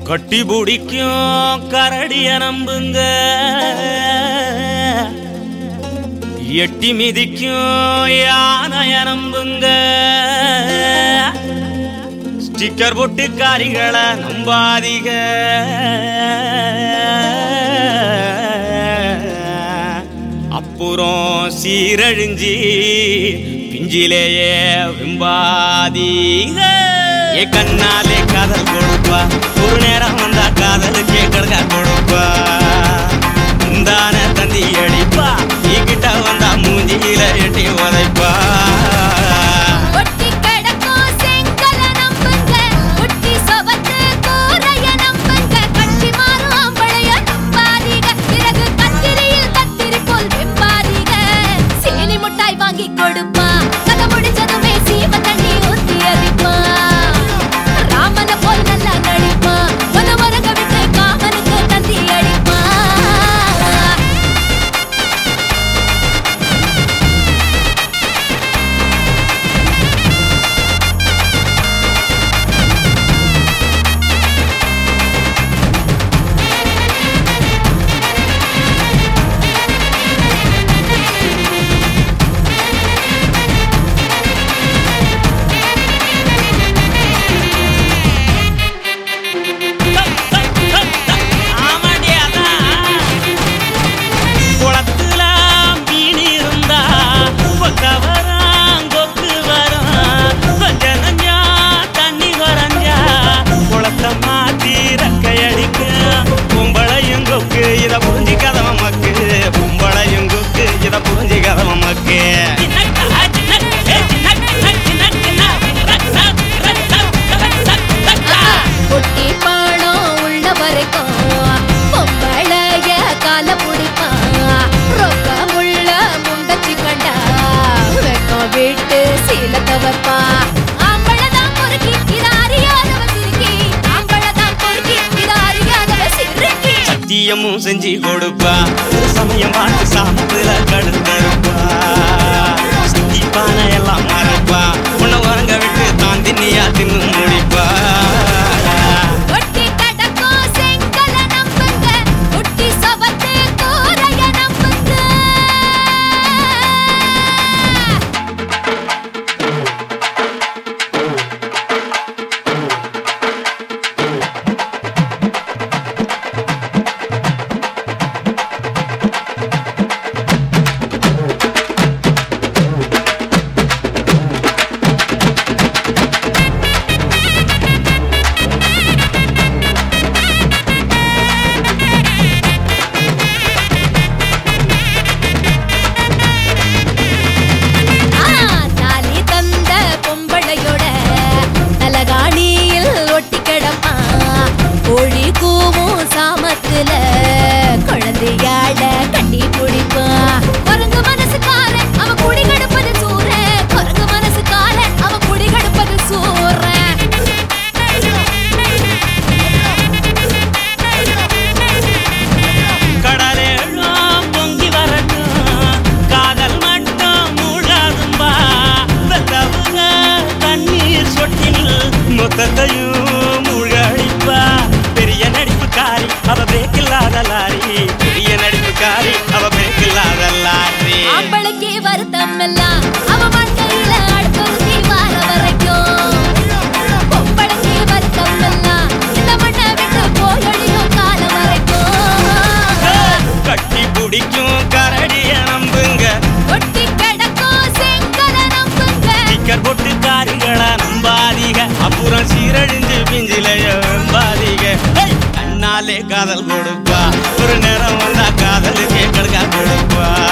கட்டி பிடிக்கும் கரடிய நம்புங்க எட்டி மிதிக்கும் யானைய நம்புங்க ஸ்டிக்கர் போட்டு காரிகளை நம்பாதீங்க அப்புறம் சீரழிஞ்சி பிஞ்சிலேயே விம்பாதீக ஏ கண்ணாலே காதல் கொடுப்பா ஒரு நேரம் வந்தா காதலுக்கே கடகா கொடுப்பா முந்தான தந்தி அடிப்பா கிட்ட வந்தா மூஞ்சியில எட்டி உதைப்பா ஒட்டி கிடக்கும் செங்கல நம்புங்க ஒட்டி சவத்து கூரைய நம்புங்க கட்சி மாறும் ஆம்பளைய நம்பாதீங்க பிறகு கத்திரியில் கத்திரி போல் வெம்பாதீங்க சீனி முட்டாய் வாங்கி கொடுப்பா கதை முடிச்சதுமே சீம தண்ணி ஊத்தி அடிப்பா ராமன போல் நல்லா நடிப்பா மன மரங்க விட்டு காமனுக்கு தந்தி அடிப்பா ஆமாண்டி, அதான். குளத்துல மீன் இருந்தா கொக்க வரும், கொக்கு வரும். கொஞ்ச நஞ்சா தண்ணி குறைஞ்சா குளத்தை மாத்தி ரெக்கையடிக்கும். பொம்பளையும் கொக்கு இத புரிஞ்சு கதவ மக்கு பொம்பளையும் கொக்கு இத புரிஞ்சு கதவ மக்கு ஒட்டி பாடம் உள்ள வரைக்கும் பொம்பளைய கால பிடிப்பான் ரொக்கமுள்ள முண்டச்சி கண்டா வெக்கம் விட்டு சீலத்தை வைப்பான் ஆம்பளதான் பொறுக்கி இத அறியாதவ சிறுக்கி ஆம்பளதான் பொறுக்கி இத அறியாதவ சிறுக்கி சத்தியமும் செஞ்சு கொடுப்பா ஒரு சமயம் பார்த்து சாமத்துல கடுத்திருப்பா சித்திப்பான எல்லாம் மறப்பா உன்னை உறங்க விட்டு தான் தின்னியா தின்னு முடிப்பா ஒட்டி கடக்கும் செங்கல நம்புங்க ஒட்டி சவத்து கூரைய நம்புங்க ஆ, தாலி தந்த பொம்பளையோட தலகாணியில் ஒட்டி கிடப்பா கோழி கூவும் சாமத்துல குழந்தையாட கட்டி பிடிப்பா குரங்கு மனசுக்கார அவ குடி கடுப்பது சூற குரங்கு மனசுக்கார அவ குடி கடுப்பது சூற கடலேழும் பொங்கி வரட்டும் காதல் மட்டும் மூழாதும்பா வெத்தவுங்க தண்ணீர் சொட்டில் மொத்தத்தையும் மூழ்கடிப்பா பெரிய நடிப்புக்காரி அவ பிரேக் இல்லாத லாரி பெரிய நடிப்புக்காரி அவ பிரேக் இல்லாத லாரி ஆம்பளைக்கு வருத்தம் எல்லாம் அவ மண்டையில அடுத்தொருத்தி வார வரைக்கும் பொம்பளைக்கு வருத்தம் எல்லாம் இந்த மண்ணை விட்டு போயடியும் காலம் வரைக்கும் கட்டி பிடிக்கும் கரடிய நம்புங்க ஒட்டி கிடக்கும் செங்கல நம்புங்க ஸ்டிக்கர் போட்டு காரிகளை நம்பாதீங்க அப்புறம் சீரழிஞ்சு பிஞ்சிலைய நம்பாதீங்க ஹேய்! கண்ணாலே காதல் கொடுப்பா ஒரு நேரம் வந்தா காதலுக்கே கடுக்கா கொடுப்பா